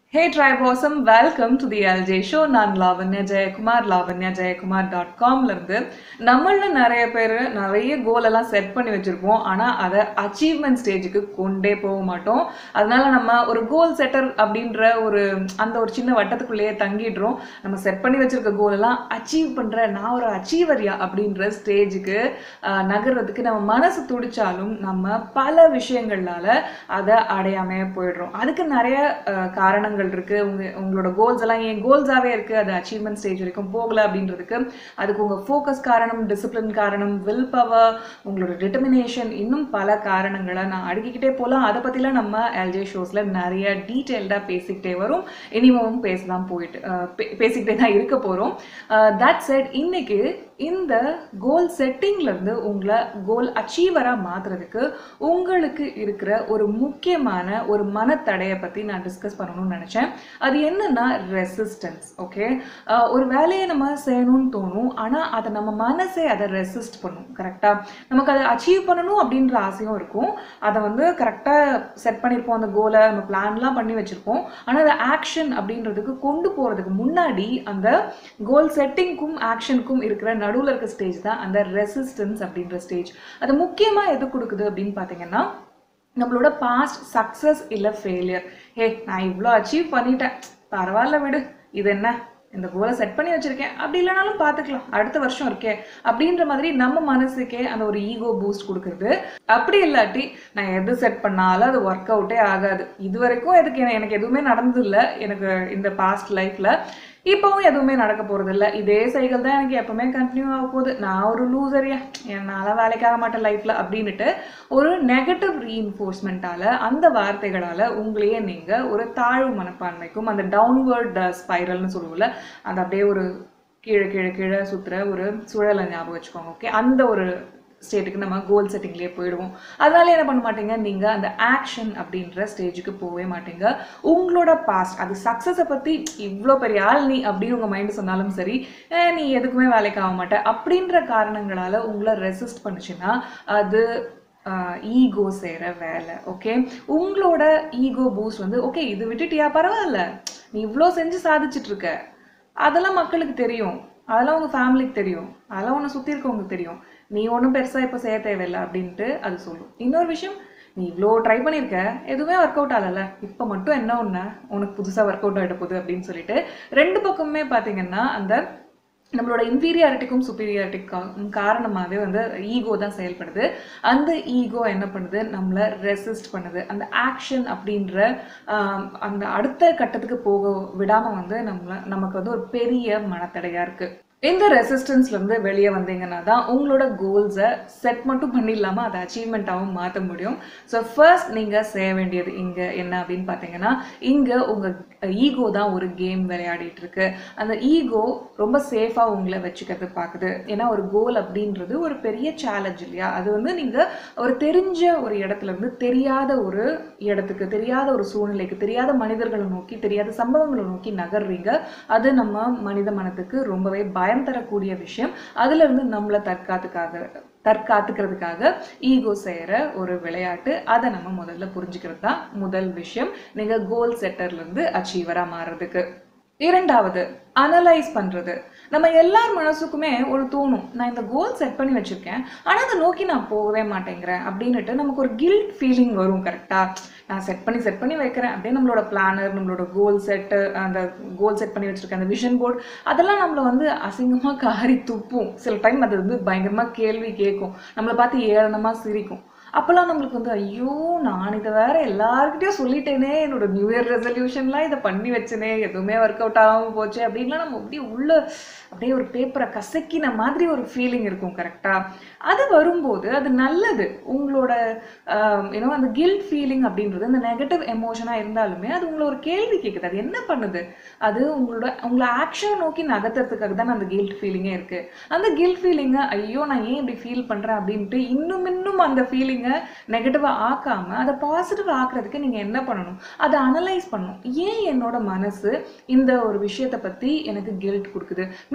ஹே ட்ரைபாசம் welcome to the LJ show நான் Lavanya Jayakumar Lavanya Jayakumar dot காம்லேருந்து நம்மள நிறைய பேர் நிறைய கோல் எல்லாம் செட் பண்ணி வச்சுருப்போம் ஆனால் அதை அச்சீவ்மெண்ட் ஸ்டேஜுக்கு கொண்டே போக மாட்டோம் அதனால நம்ம ஒரு கோல் செட்டர் அப்படின்ற ஒரு அந்த ஒரு சின்ன வட்டத்துக்குள்ளேயே தங்கிடுறோம் நம்ம செட் பண்ணி வச்சிருக்க கோல் எல்லாம் அச்சீவ் பண்ணுற நான் ஒரு அச்சீவரியா அப்படின்ற ஸ்டேஜுக்கு நகர்றதுக்கு நம்ம மனசு துடிச்சாலும் நம்ம பல விஷயங்களால அதை அடையாமே போயிடுறோம் அதுக்கு நிறைய அஹ், காரணங்கள் இருக்கு உங்க உங்களோட கோல்ஸ் எல்லாம் ஏன் கோல்ஸாவே இருக்கு அது அச்சீவ்மெண்ட் ஸ்டேஜ் வரைக்கும் போகல அப்படின்றதுக்கு அதுக்கு உங்க ஃபோக்கஸ் காரணம் டிசிப்ளின் காரணம் வில் பவர் உங்களோட டிட்டர்மினேஷன் இன்னும் பல காரணங்களை நான் அடுக்கிக்கிட்டே போகலாம் அதை பற்றிலாம் நம்ம எல்ஜே ஷோஸில் நிறைய டீட்டெயில்டாக பேசிக்கிட்டே வரும் இனிமேவும் பேச தான் போயிட்டு அஹ், பே- பேசிக்கிட்டே தான் இருக்க போகிறோம் தட் செட் இன்னைக்கு இந்த கோல் செட்டிங்லேருந்து உங்களை கோல் அச்சீவராக மாற்றுறதுக்கு உங்களுக்கு இருக்கிற ஒரு முக்கியமான ஒரு மனத்தடையை பற்றி நான் டிஸ்கஸ் பண்ணணும்னு நினச்சேன் அது என்னன்னா ரெசிஸ்டன்ஸ் ஓகே ஒரு வேலையை நம்ம செய்யணும்னு தோணும் ஆனால் அதை நம்ம மனசே அதை ரெசிஸ்ட் பண்ணும் கரெக்டாக நமக்கு அதை அச்சீவ் பண்ணணும் அப்படின்ற ஆசையும் இருக்கும் அதை வந்து கரெக்டாக செட் பண்ணியிருப்போம் அந்த கோலை நம்ம பிளான்லாம் பண்ணி வச்சுருப்போம் ஆனால் அதை ஆக்ஷன் அப்படின்றதுக்கு கொண்டு போகிறதுக்கு முன்னாடி அந்த கோல் செட்டிங்க்கும் ஆக்ஷனுக்கும் இருக்கிற நடுவில் இருக்க ஸ்டேஜ் தான் அந்த ரெசிஸ்டன்ஸ் அப்படின்ற ஸ்டேஜ் அது முக்கியமாக எது கொடுக்குது அப்படின்னு பார்த்தீங்கன்னா நம்மளோட பாஸ்ட் சக்ஸஸ் இல்லை ஃபெயிலியர் ஹே நான் இவ்வளோ அச்சீவ் பண்ணிட்டேன் பரவாயில்ல விடு இது என்ன இந்த கோலை செட் பண்ணி வச்சிருக்கேன் அப்படி இல்லைனாலும் பார்த்துக்கலாம் அடுத்த வருஷம் இருக்கே அப்படின்ற மாதிரி நம்ம மனசுக்கே அந்த ஒரு ஈகோ பூஸ்ட் கொடுக்குறது அப்படி இல்லாட்டி நான் எது செட் பண்ணாலும் அது ஒர்க் அவுட்டே ஆகாது இது வரைக்கும் எதுக்கு என- எனக்கு எதுவுமே நடந்தது இல்லை எனக்கு இந்த பாஸ்ட் லைஃப்பில் இப்போவும் எதுவுமே நடக்க போகிறது இல்லை இதே சைக்கிள் தான் எனக்கு எப்பவுமே கண்டினியூ ஆக போகுது நான் ஒரு லூசரியா என்னால் வேலைக்காக மாட்டேன் லைஃப்பில் அப்படின்னுட்டு ஒரு நெகட்டிவ் ரீஇன்ஃபோர்ஸ்மெண்ட்டால் அந்த வார்த்தைகளால் உங்களையே நீங்கள் ஒரு தாழ்வு மனப்பான்மைக்கும் அந்த டவுன்வர்ட் ஸ்பைரல்னு சொல்லுவோம்ல அந்த அப்படியே ஒரு கீழே கீழே கீழே சுற்றுற ஒரு சுழலை ஞாபகம் வச்சுக்கோங்க ஓகே அந்த ஒரு ஸ்டேட்டுக்கு நம்ம கோல் செட்டிங்லேயே போயிடுவோம் அதனால என்ன பண்ண மாட்டீங்க நீங்கள் அந்த ஆக்ஷன் அப்படின்ற ஸ்டேஜுக்கு போகவே மாட்டீங்க உங்களோட பாஸ்ட் அது சக்ஸஸை பற்றி இவ்வளோ பெரிய ஆள் நீ அப்படின்னு உங்கள் மைண்டு சொன்னாலும் சரி "அஹ், நீ எதுக்குமே வேலைக்கு ஆக மாட்ட அப்படின்ற காரணங்களால் உங்களை ரெசிஸ்ட் பண்ணுச்சுன்னா அது ஈகோ செய்கிற வேலை ஓகே உங்களோட ஈகோ பூஸ்ட் வந்து ஓகே இது விட்டுட்டியா பரவாயில்ல நீ இவ்வளோ செஞ்சு சாதிச்சிட்டு இருக்க அதெல்லாம் மக்களுக்கு தெரியும் அதெல்லாம் உங்கள் ஃபேமிலிக்கு தெரியும் அதெல்லாம் உன்னை சுற்றி இருக்கவங்களுக்கு தெரியும் நீ ஒன்றும் பெருசாக இப்போ செய்ய தேவையில்லை அப்படின்ட்டு அது சொல்லும் இன்னொரு விஷயம் நீ இவ்வளோ ட்ரை பண்ணியிருக்க எதுவுமே ஒர்க் அவுட் ஆகல இப்போ மட்டும் என்ன ஒன்று உனக்கு புதுசாக ஒர்க் அவுட் ஆகிட போகுது அப்படின்னு சொல்லிட்டு ரெண்டு பக்கமுமே பார்த்தீங்கன்னா அந்த நம்மளோட இன்ஃபீரியாரிட்டிக்கும் சுப்பீரியாரிட்டிக்கும் காரணமாகவே வந்து ஈகோ தான் செயல்படுது அந்த ஈகோ என்ன பண்ணுது நம்மளை ரெசிஸ்ட் பண்ணுது அந்த ஆக்ஷன் அப்படின்ற ஆம், அந்த அடுத்த கட்டத்துக்கு போக விடாமல் வந்து நம்மள நமக்கு வந்து ஒரு பெரிய மனத்தடையாக இருக்குது இந்த ரெசிஸ்டன்ஸ்ல இருந்து வெளியே வந்தீங்கன்னா தான் உங்களோட கோல்ஸை செட் மட்டும் பண்ணிடலாமா அதை அச்சீவ்மெண்ட்டாகவும் மாற்ற முடியும் ஸோ ஃபர்ஸ்ட் நீங்கள் செய்ய வேண்டியது இங்கே என்ன அப்படின்னு பார்த்தீங்கன்னா இங்கே உங்கள் ஈகோ தான் ஒரு கேம் விளையாடிட்டு இருக்கு அந்த ஈகோ ரொம்ப சேஃபாக உங்களை வச்சுக்கிறது பார்க்குது ஏன்னா ஒரு கோல் அப்படின்றது ஒரு பெரிய சேலஞ்ச் இல்லையா அது வந்து நீங்கள் ஒரு தெரிஞ்ச ஒரு இடத்துல இருந்து தெரியாத ஒரு இடத்துக்கு தெரியாத ஒரு சூழ்நிலைக்கு தெரியாத மனிதர்களை நோக்கி தெரியாத சம்பவங்களை நோக்கி நகர்றீங்க அது நம்ம மனித மனத்துக்கு ரொம்பவே பயம் தரக்கூடிய விஷயம் அதுல இருந்து நம்மளை தற்காத்துக்காக தற்காத்துக்கிறதுக்காக ஈகோ செய்கிற ஒரு விளையாட்டு அதை நம்ம முதல்ல புரிஞ்சுக்கிறது தான் முதல் விஷயம் நீங்கள் கோல் செட்டர்லேருந்து அச்சீவராக மாறுறதுக்கு இரண்டாவது அனலைஸ் பண்ணுறது நம்ம எல்லார் மனசுக்குமே ஒரு தோணும் நான் இந்த கோல் செட் பண்ணி வச்சுருக்கேன் ஆனால் அதை நோக்கி நான் போகவே மாட்டேங்கிறேன் அப்படின்னுட்டு நமக்கு ஒரு கில்ட் ஃபீலிங் வரும் கரெக்டாக நான் செட் பண்ணி செட் பண்ணி வைக்கிறேன் அப்படியே நம்மளோட பிளானர் நம்மளோட கோல் செட்டு அந்த கோல் செட் பண்ணி வச்சுருக்க அந்த விஷன் போர்டு அதெல்லாம் நம்மளை வந்து அசிங்கமாக காரி துப்பும் சில டைம் அது வந்து பயங்கரமாக கேள்வி கேட்கும் நம்மளை பார்த்து ஏளனமாக சிரிக்கும் அப்போல்லாம் நம்மளுக்கு வந்து ஐயோ நான் இதை வேற எல்லாருக்கிட்டையும் சொல்லிட்டேனே என்னோட நியூ இயர் ரெசல்யூஷன்லாம் இதை பண்ணி வச்சேனே எதுவுமே ஒர்க் அவுட் ஆகாமல் போச்சு அப்படின்லாம் நம்ம அப்படியே உள்ள அப்படியே ஒரு பேப்பரை கசக்கின மாதிரி ஒரு ஃபீலிங் இருக்கும் கரெக்டாக அது வரும்போது அது நல்லது உங்களோட ஏன்னோ அந்த கில்ட் ஃபீலிங் அப்படின்றது அந்த நெகட்டிவ் எமோஷனாக இருந்தாலுமே அது உங்களை ஒரு கேள்வி கேட்குது அது என்ன பண்ணுது அது உங்களோட உங்களை ஆக்ஷன் நோக்கி நகர்த்துறதுக்காக தான் அந்த கில்ட் ஃபீலிங்கே இருக்குது அந்த கில்ட் ஃபீலிங்கை ஐயோ நான் ஏன் இப்படி ஃபீல் பண்ணுறேன் அப்படின்ட்டு இன்னும் இன்னும் அந்த ஃபீலிங்கை நெகட்டிவாக ஆக்காமல் அதை பாசிட்டிவ் ஆக்குறதுக்கு நீங்கள் என்ன பண்ணணும் அதை அனலைஸ் பண்ணணும் ஏன் என்னோட மனசு இந்த ஒரு விஷயத்தை பற்றி எனக்கு கில்ட் கொடுக்குது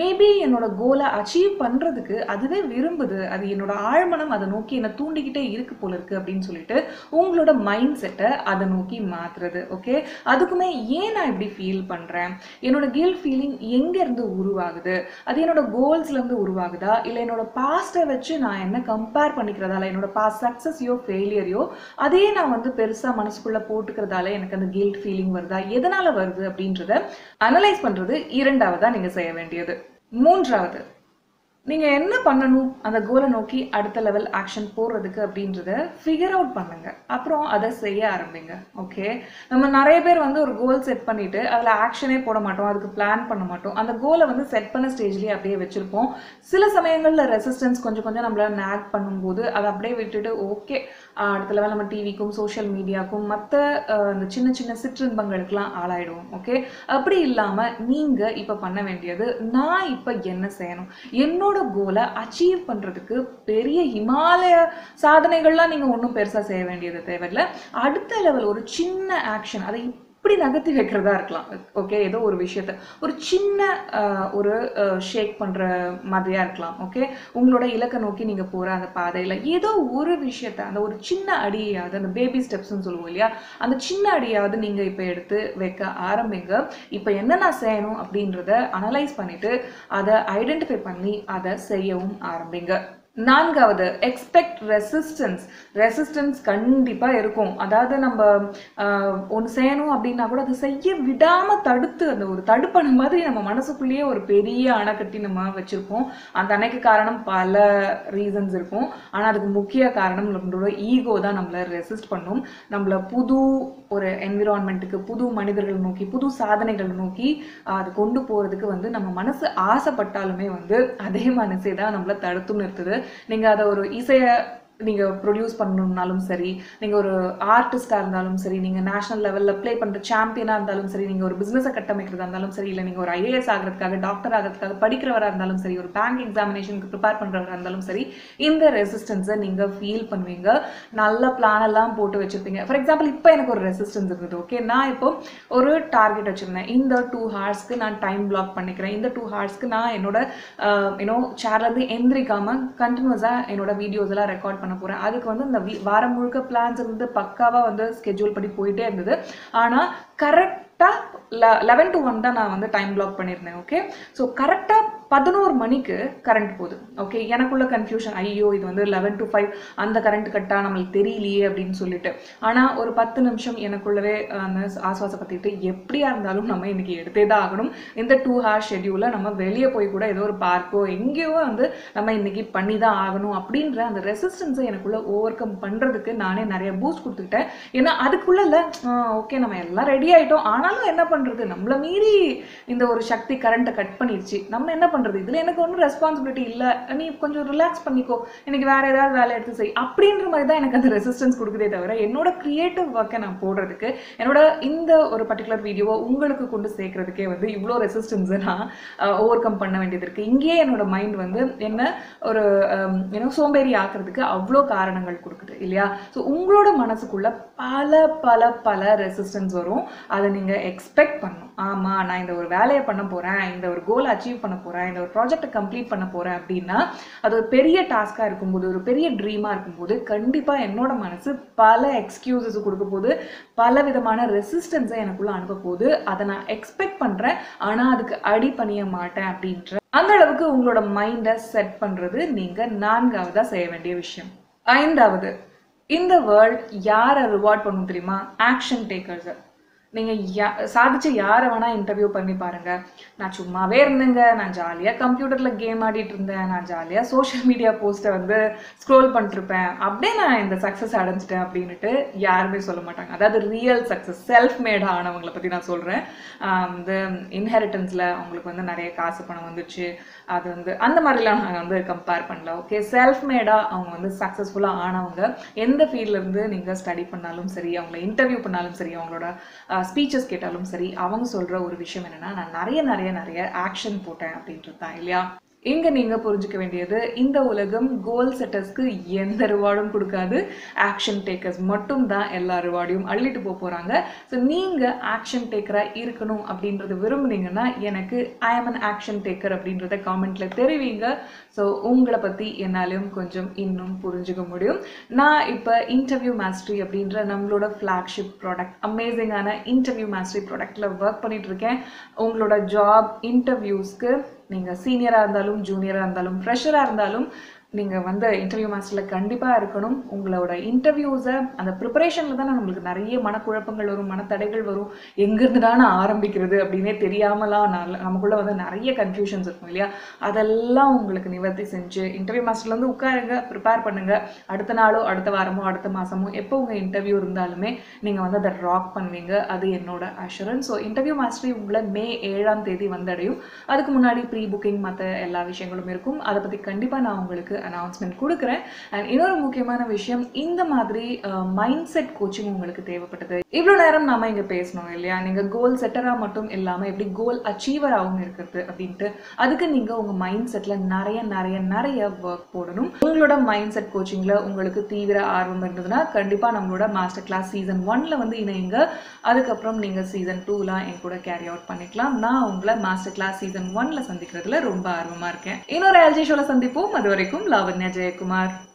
மேபி என்னோட கோலை அச்சீவ் பண்ணுறதுக்கு அதுவே விரும்புது அது என்னோட ஆழ்மனம் அதை நோக்கி என்னை தூண்டிக்கிட்டே இருக்கு போல இருக்கு அப்படின்னு சொல்லிட்டு உங்களோட மைண்ட் செட்டை அதை நோக்கி மாத்துறது ஓகே அதுக்குமே ஏன் நான் இப்படி ஃபீல் பண்ணுறேன் என்னோட கில் ஃபீலிங் எங்கேருந்து உருவாகுது அது என்னோட கோல்ஸ்லேருந்து உருவாகுதா இல்லை என்னோட பாஸ்ட்டை வச்சு நான் என்ன கம்பேர் பண்ணிக்கிறதால என்னோட பாஸ்ட் சக்ஸஸ்யோ ஃபெயிலியரையோ அதே நான் வந்து பெருசாக மனசுக்குள்ளே போட்டுக்கிறதால எனக்கு அந்த கில்ட் ஃபீலிங் வருதா எதனால் வருது அப்படின்றத அனலைஸ் பண்ணுறது இரண்டாவதாக நீங்கள் செய்ய வேண்டியது மூன்றாவது நீங்கள் என்ன பண்ணணும் அந்த கோலை நோக்கி அடுத்த லெவல் ஆக்ஷன் போடுறதுக்கு அப்படின்றத ஃபிகர் அவுட் பண்ணுங்க அப்புறம் அதை செய்ய ஆரம்பிங்க ஓகே நம்ம நிறைய பேர் வந்து ஒரு கோல் செட் பண்ணிட்டு அதில் ஆக்ஷனே போட மாட்டோம் அதுக்கு பிளான் பண்ண மாட்டோம் அந்த கோலை வந்து செட் பண்ண ஸ்டேஜ்லேயே அப்படியே வச்சுருப்போம் சில சமயங்களில் ரெசிஸ்டன்ஸ் கொஞ்சம் கொஞ்சம் நம்மள நேக் பண்ணும்போது அதை அப்படியே விட்டுட்டு ஓகே அடுத்த லெவல் நம்ம டிவிக்கும் சோஷியல் மீடியாக்கும் மற்ற அந்த சின்ன சின்ன சிற்றின்பங்களுக்கெல்லாம் ஆளாயிடுவோம் ஓகே அப்படி இல்லாமல் நீங்கள் இப்போ பண்ண வேண்டியது நான் இப்போ என்ன செய்யணும் என்னோட கோலை அச்சீவ் பண்ணுறதுக்கு பெரிய ஹிமாலய சாதனைகள்லாம் நீங்கள் ஒன்றும் பெருசாக செய்ய வேண்டியது தேவையில்லை அடுத்த லெவல் ஒரு சின்ன ஆக்ஷன் அதை இப்படி நகர்த்தி வைக்கிறதா இருக்கலாம் ஓகே ஏதோ ஒரு விஷயத்த ஒரு சின்ன ஆஹ், ஒரு ஷேக் பண்ணுற மாதிரியா இருக்கலாம் ஓகே உங்களோட இலக்கை நோக்கி நீங்கள் போகிற அந்த பாதையில் ஏதோ ஒரு விஷயத்த அந்த ஒரு சின்ன அடியாவது அந்த பேபி ஸ்டெப்ஸ்னு சொல்லுவோம் இல்லையா அந்த சின்ன அடியாவது நீங்கள் இப்போ எடுத்து வைக்க ஆரம்பிங்க இப்போ என்ன நான் செய்யணும் அப்படின்றத அனலைஸ் பண்ணிட்டு அதை ஐடென்டிஃபை பண்ணி அதை செய்யவும் ஆரம்பிங்க நான்காவது எக்ஸ்பெக்ட் ரெசிஸ்டன்ஸ் ரெசிஸ்டன்ஸ் கண்டிப்பாக இருக்கும் அதாவது நம்ம ஒன்று செய்யணும் அப்படின்னா கூட அதை செய்ய விடாமல் தடுத்து அந்த ஒரு தடுப்பணை மாதிரி நம்ம மனசுக்குள்ளேயே ஒரு பெரிய அணை கட்டி நம்ம வச்சுருப்போம் அந்த அணைக்கு காரணம் பல ரீசன்ஸ் இருக்கும் ஆனால் அதுக்கு முக்கிய காரணம் நம்மளோட ஈகோ தான் நம்மளை ரெசிஸ்ட் பண்ணும் நம்மளை புது ஒரு என்விரான்மெண்ட்டுக்கு புது மனிதர்கள் நோக்கி புது சாதனைகள் நோக்கி ஆஹ், அது கொண்டு போகிறதுக்கு வந்து நம்ம மனசு ஆசைப்பட்டாலுமே வந்து அதே மனசே தான் நம்மளை தடுத்து நிறுத்துது நீங்கள் அதை ஒரு இசையை நீங்கள் ப்ரொடியூஸ் பண்ணணும்னாலும் சரி நீங்கள் ஒரு ஆர்டிஸ்டாக இருந்தாலும் சரி நீங்கள் நேஷனல் லெவலில் ப்ளே பண்ணுற சாம்பியனாக இருந்தாலும் சரி நீங்கள் ஒரு பிஸ்னஸை கட்டமைக்கிறதா இருந்தாலும் சரி இல்லை நீங்கள் ஒரு ஐஏஎஸ் ஆகிறதுக்காக டாக்டர் ஆகிறதுக்காக படிக்கிறவராக இருந்தாலும் சரி ஒரு பேங்க் எக்ஸாமினேஷனுக்கு ப்ரிப்பேர் பண்ணுறவராக இருந்தாலும் சரி இந்த ரெசிஸ்டன்ஸை நீங்கள் ஃபீல் பண்ணுவீங்க நல்ல பிளான் எல்லாம் போட்டு வச்சுருப்பீங்க ஃபார் எக்ஸாம்பிள் இப்போ எனக்கு ஒரு ரெசிஸ்டன்ஸ் இருந்தது ஓகே நான் இப்போ ஒரு டார்கெட் வச்சுருந்தேன் இந்த டூ ஹார்ஸ்க்கு நான் டைம் பிளாக் பண்ணிக்கிறேன் இந்த டூ ஹார்ஸ்க்கு நான் என்னோட யூனோ சேர்லேருந்து எந்திரிக்காமல் கண்டினியூஸாக என்னோட வீடியோஸ் எல்லாம் ரெக்கார்ட் பண்ண போகிறேன் அதுக்கு வந்து இந்த வீ- வாரம் முழுக்க பிளான்ஸ் வந்து பக்காவாக வந்து ஸ்கெட்யூல் படி போயிட்டே இருந்தது ஆனால் கரெக்டாக லெவன் டு ஒன் தான் நான் வந்து டைம் பிளாக் பண்ணியிருந்தேன் ஓகே ஸோ கரெக்டாக பதினோரு மணிக்கு கரண்ட் போகுது ஓகே எனக்குள்ள கன்ஃபியூஷன் ஐயோ இது வந்து லெவன் டு ஃபைவ் அந்த கரண்ட் கட்டா நம்மளுக்கு தெரியலையே அப்படின்னு சொல்லிட்டு ஆனால் ஒரு பத்து நிமிஷம் எனக்குள்ளவே அந்த ஆசுவாசப்பட்டுக்கிட்டு எப்படியா இருந்தாலும் நம்ம இன்னைக்கு எடுத்தே தான் ஆகணும் இந்த டூ ஹார் ஷெட்யூலில் நம்ம வெளியே போய் கூட ஏதோ ஒரு பார்க்கோ எங்கேயோ வந்து நம்ம இன்னைக்கு பண்ணி தான் ஆகணும் அப்படின்ற அந்த ரெசிஸ்டன்ஸை எனக்குள்ள ஓவர் கம் பண்ணுறதுக்கு நானே நிறைய பூஸ்ட் கொடுத்துக்கிட்டேன் ஏன்னா அதுக்குள்ள இல்லை ஓகே நம்ம எல்லாம் ரெடி ஆயிட்டோம் ஆனாலும் என்ன பண்ணுறது நம்மளை மீறி இந்த ஒரு சக்தி கரண்ட்டை கட் பண்ணிருச்சு நம்ம என்ன பண்ணுறது இதில் எனக்கு ஒன்றும் ரெஸ்பான்சிபிலிட்டி இல்லை நீ கொஞ்சம் ரிலாக்ஸ் பண்ணிக்கோ எனக்கு வேற ஏதாவது வேலை எடுத்து செய் அப்படின்ற மாதிரி தான் எனக்கு அந்த ரெசிஸ்டன்ஸ் கொடுக்குதே தவிர என்னோட கிரியேட்டிவ் ஒர்க்கை நான் போடுறதுக்கு என்னோட இந்த ஒரு பர்டிகுலர் வீடியோவை உங்களுக்கு கொண்டு சேர்க்கறதுக்கே வந்து இவ்வளோ ரெசிஸ்டன்ஸை நான் ஓவர் கம் பண்ண வேண்டியது இருக்குது இங்கேயே என்னோட மைண்ட் வந்து என்ன ஒரு ஏன்னா சோம்பேறி ஆக்குறதுக்கு அவ்வளோ காரணங்கள் கொடுக்குது இல்லையா ஸோ உங்களோட மனசுக்குள்ள பல பல பல ரெசிஸ்டன்ஸ் வரும் அதை நீங்கள் எக்ஸ்பெக்ட் பண்ணணும் ஆமாம் நான் இந்த ஒரு வேலையை பண்ண போகிறேன் இந்த ஒரு கோல் அச்சீவ் பண்ண போகிறேன் இந்த ஒரு ப்ராஜெக்டை கம்ப்ளீட் பண்ண போகிறேன் அப்படின்னா அது ஒரு பெரிய டாஸ்காக இருக்கும்போது ஒரு பெரிய ட்ரீமாக இருக்கும்போது கண்டிப்பாக என்னோட மனசு பல எக்ஸ்கியூசஸ் கொடுக்க போது பல விதமான ரெசிஸ்டன்ஸை எனக்குள்ள அனுப்ப போகுது அதை நான் எக்ஸ்பெக்ட் பண்ணுறேன் ஆனால் அதுக்கு அடி பணிய மாட்டேன் அப்படின்ற அந்த அளவுக்கு உங்களோட மைண்டை செட் பண்ணுறது நீங்கள் நான்காவதாக செய்ய வேண்டிய விஷயம் ஐந்தாவது இந்த வேர்ல்ட் யாரை ரிவார்ட் பண்ணும் தெரியுமா ஆக்ஷன் டேக்கர்ஸை நீங்கள் யா சாதிச்சு யாரை வேணால் இன்டர்வியூ பண்ணி பாருங்க நான் சும்மாவே இருந்தேங்க நான் ஜாலியாக கம்ப்யூட்டரில் கேம் ஆடிட்டு இருந்தேன் நான் ஜாலியாக சோஷியல் மீடியா போஸ்ட்டை வந்து ஸ்க்ரோல் பண்ணிருப்பேன் அப்படியே நான் இந்த சக்ஸஸ் அடைஞ்சிட்டேன் அப்படின்ட்டு யாருமே சொல்ல மாட்டாங்க அதாவது ரியல் சக்ஸஸ் செல்ஃப் மேட் ஆனவங்களை பற்றி நான் சொல்கிறேன் இந்த இன்ஹெரிட்டன்ஸில் அவங்களுக்கு வந்து நிறைய காசு பணம் வந்துச்சு அது வந்து அந்த மாதிரிலாம் நாங்கள் வந்து கம்பேர் பண்ணல ஓகே செல்ஃப் மேடாக அவங்க வந்து சக்ஸஸ்ஃபுல்லாக ஆனவங்க எந்த ஃபீல்ட்ல இருந்து நீங்கள் ஸ்டடி பண்ணாலும் சரி அவங்கள இன்டர்வியூ பண்ணாலும் சரி அவங்களோட ஸ்பீச்சஸ் கேட்டாலும் சரி அவங்க சொல்கிற ஒரு விஷயம் என்னென்னா நான் நிறைய நிறைய நிறைய ஆக்ஷன் போட்டேன் அப்படின்றது தான் இல்லையா இங்க நீங்க புரிஞ்சுக்க வேண்டியது இந்த உலகம் கோல் செட்டர்ஸ்க்கு எந்த ரிவார்டும் கொடுக்காது ஆக்ஷன் டேக்கர்ஸ் மட்டும் தான் எல்லா ரிவார்டையும் அள்ளிட்டு போக போறாங்க ஸோ நீங்க ஆக்ஷன் டேக்கரா இருக்கணும் அப்படின்றத விரும்புனீங்கன்னா எனக்கு ஐ ஆம் அன் ஆக்ஷன் டேக்கர் அப்படின்றத காமெண்ட்ல தெரிவிங்க ஸோ உங்களை பத்தி என்னாலையும் கொஞ்சம் இன்னும் புரிஞ்சுக்க முடியும் நான் இப்போ இன்டர்வியூ மாஸ்டரி அப்படின்ற நம்மளோட ஃப்ளாக்ஷிப் ப்ராடக்ட் அமேசிங்கான இன்டர்வியூ மாஸ்டரி ப்ராடக்ட்ல ஒர்க் பண்ணிட்டு இருக்கேன் உங்களோட ஜாப் இன்டர்வியூஸ்க்கு நீங்கள் சீனியராக இருந்தாலும் ஜூனியராக இருந்தாலும் ஃப்ரெஷராக இருந்தாலும் நீங்கள் வந்து இன்டர்வியூ மாஸ்டரில் கண்டிப்பாக இருக்கணும் உங்களோட இன்டர்வியூஸை அந்த ப்ரிப்பரேஷனில் தான் நம்மளுக்கு நிறைய மனக்குழப்பங்கள் வரும் மனத்தடைகள் வரும் எங்கேருந்துடா நான் ஆரம்பிக்கிறது அப்படின்னே தெரியாமலாம் நல்ல நமக்குள்ளே வந்து நிறைய கன்ஃபியூஷன்ஸ் இருக்கும் இல்லையா அதெல்லாம் உங்களுக்கு நிவர்த்தி செஞ்சு இன்டர்வியூ மாஸ்டர்லேருந்து உட்காருங்க ப்ரிப்பேர் பண்ணுங்கள் அடுத்த நாளோ அடுத்த வாரமோ அடுத்த மாதமோ எப்போ உங்கள் இன்டர்வியூ இருந்தாலுமே நீங்கள் வந்து அதை ராக் பண்ணுவீங்க அது என்னோட அஷூரன்ஸ் ஸோ இன்டர்வியூ மாஸ்டரி உங்களை மே ஏழாம் தேதி வந்தடையும் அதுக்கு முன்னாடி ப்ரீ புக்கிங் மற்ற எல்லா விஷயங்களும் இருக்கும் அதை பற்றி கண்டிப்பாக நான் உங்களுக்கு அனௌன்ஸ்மெண்ட் கொடுக்குறேன் அண்ட் இன்னொரு முக்கியமான விஷயம் இந்த மாதிரி மைண்ட் செட் கோச்சிங் உங்களுக்கு தேவைப்பட்டது இவ்வளோ நேரம் நாம இங்கே பேசணும் இல்லையா நீங்கள் கோல் செட்டராக மட்டும் இல்லாமல் எப்படி கோல் அச்சீவராகவும் இருக்கிறது அப்படின்ட்டு அதுக்கு நீங்கள் உங்கள் மைண்ட் செட்டில் நிறைய நிறைய நிறைய ஒர்க் போடணும் உங்களோட மைண்ட் செட் கோச்சிங்கில் உங்களுக்கு தீவிர ஆர்வம் இருந்ததுன்னா கண்டிப்பாக நம்மளோட மாஸ்டர் கிளாஸ் சீசன் ஒன்ல வந்து இணையுங்க அதுக்கப்புறம் நீங்கள் சீசன் டூலாம் என் கூட கேரி அவுட் பண்ணிக்கலாம் நான் உங்களை மாஸ்டர் கிளாஸ் சீசன் ஒன்ல சந்திக்கிறதுல ரொம்ப ஆர்வமாக இருக்கேன் இன்னொரு எல்ஜி ஷோவில் சந்திப்போம் அது வரைக்கும் லாவண்யா ஜெயக்குமார்